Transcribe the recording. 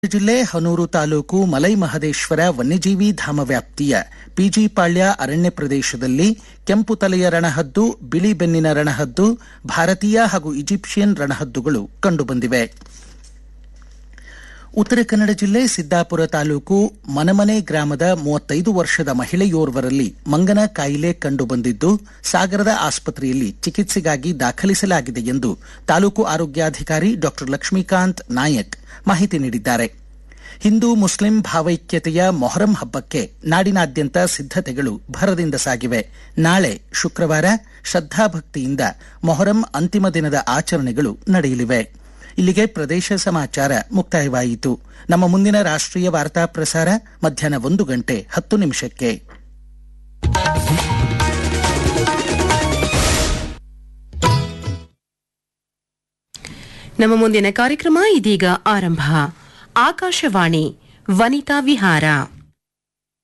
ಜಿಲ್ಲೆ ಹನೂರು ತಾಲೂಕು ಮಲೈ ಮಹದೇಶ್ವರ ವನ್ಯಜೀವಿ ಧಾಮ ವ್ಯಾಪ್ತಿಯ ಪಿಜಿ ಪಾಳ್ಯ ಅರಣ್ಯ ಪ್ರದೇಶದಲ್ಲಿ ಕೆಂಪು ತಲೆಯ ರಣಹದ್ದು ಬಿಳಿ ಬೆನ್ನಿನ ರಣಹದ್ದು ಭಾರತೀಯ ಹಾಗೂ ಈಜಿಪ್ಷಿಯನ್ ರಣಹದ್ದುಗಳು ಕಂಡುಬಂದಿವೆ ಉತ್ತರ ಕನ್ನಡ ಜಿಲ್ಲೆ ಸಿದ್ದಾಪುರ ತಾಲೂಕು ಮನಮನೆ ಗ್ರಾಮದ ಮೂವತ್ತೈದು ವರ್ಷದ ಮಹಿಳೆಯೋರ್ವರಲ್ಲಿ ಮಂಗನ ಕಾಯಿಲೆ ಕಂಡುಬಂದಿದ್ದು ಸಾಗರದ ಆಸ್ಪತ್ರೆಯಲ್ಲಿ ಚಿಕಿತ್ಸೆಗಾಗಿ ದಾಖಲಿಸಲಾಗಿದೆ ಎಂದು ತಾಲೂಕು ಆರೋಗ್ಯಾಧಿಕಾರಿ ಡಾ ಲಕ್ಷ್ಮೀಕಾಂತ್ ನಾಯಕ್ ಮಾಹಿತಿ ನೀಡಿದ್ದಾರೆ ಹಿಂದೂ ಮುಸ್ಲಿಂ ಭಾವೈಕ್ಯತೆಯ ಮೊಹರಂ ಹಬ್ಬಕ್ಕೆ ನಾಡಿನಾದ್ಯಂತ ಸಿದ್ಧತೆಗಳು ಭರದಿಂದ ಸಾಗಿವೆ ನಾಳೆ ಶುಕ್ರವಾರ ಶ್ರದ್ಧಾಭಕ್ತಿಯಿಂದ ಮೊಹರಂ ಅಂತಿಮ ದಿನದ ಆಚರಣೆಗಳು ನಡೆಯಲಿವೆ ಇಲ್ಲಿಗೆ ಪ್ರದೇಶ ಸಮಾಚಾರ ಮುಕ್ತಾಯವಾಯಿತು ನಮ್ಮ ಮುಂದಿನ ರಾಷ್ಟ್ರೀಯ ವಾರ್ತಾ ಪ್ರಸಾರ ಮಧ್ಯಾಹ್ನ ಒಂದು ಗಂಟೆ ಹತ್ತು ನಿಮಿಷಕ್ಕೆ ನಮ್ಮ ಮುಂದಿನ ಕಾರ್ಯಕ್ರಮ ಇದೀಗ ಆರಂಭ ಆಕಾಶವಾಣಿ ವನಿತಾ ವಿಹಾರ